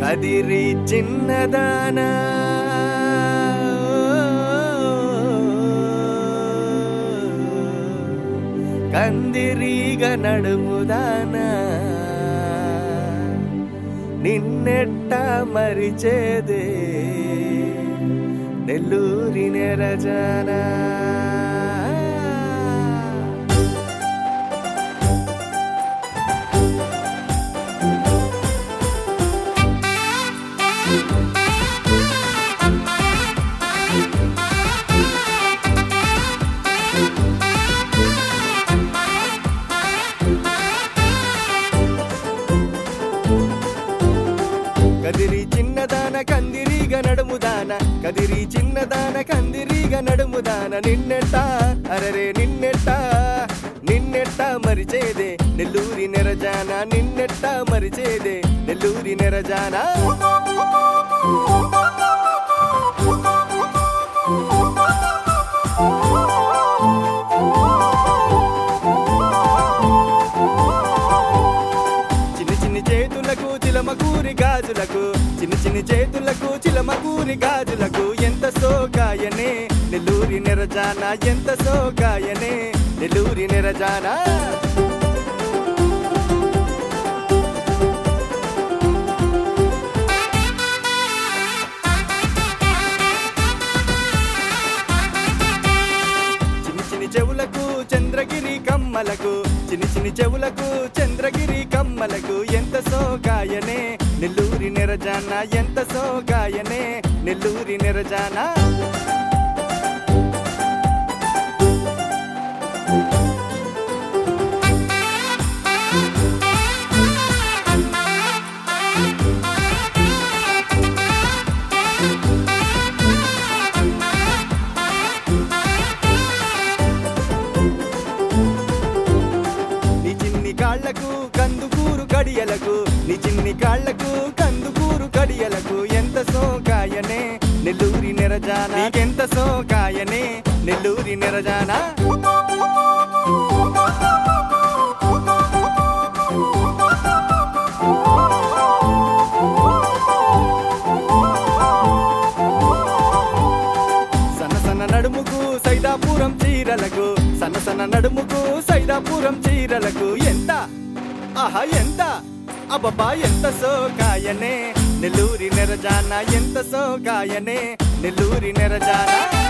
కదిరి చిన్నదానా కందిరీగ నడుముదానా నిన్నెట్ట మరిచేదే నెల్లూరి నెరజానా కదిరి చిన్నదాన కందిరీగ నడుముదాన కదిరి చిన్నదాన కందిరీగ నడుముదాన నిన్నెట్ట అరరే నిన్నెట్ట నిన్నెట్ట మరిచేదే నెల్లూరి నెరజాన నిన్నెట్ట మరిచేదే నెల్లూరి నెరజానా చిన్ని చిన్ని చేతులకు చిలమకూరి గాజులకు చిన్ని చిన్ని చేతులకు చిలమకూరి గాజులకు ఎంత సోగాయనే నెల్లూరి నెరజాన ఎంత సోగాయనే నెల్లూరి నెరజానా చిన్ని చిన్ని చెవులకు చంద్రగిరి కమ్మలకు చిన్ని చిన్ని చెవులకు చంద్రగిరి కమ్మలకు ఎంత సోగాయనే నెల్లూరి నెరజాన ఎంత సోగాయనే నెల్లూరి నెరజాన నీ చిన్ని కాళ్లకు కందుకూరు కడియలకు నీ చిన్ని కాళ్లకు కందుకూరు కడియలకు ఎంత సోకాయనే నెల్లూరి నెరజాన నీకెంత సోకాయనే నెల్లూరి నెరజానా సన్న సన్న నడుముకు సైదాపురం చీరలకు సన్న సన్న నడుముకు సైదాపురం చీరలకు ఎంత ఆహా ఎంత అబ్బబ్బా ఎంత సోకాయనే నెల్లూరి నెరజాన ఎంత సోకాయనే నెల్లూరి నెరజానా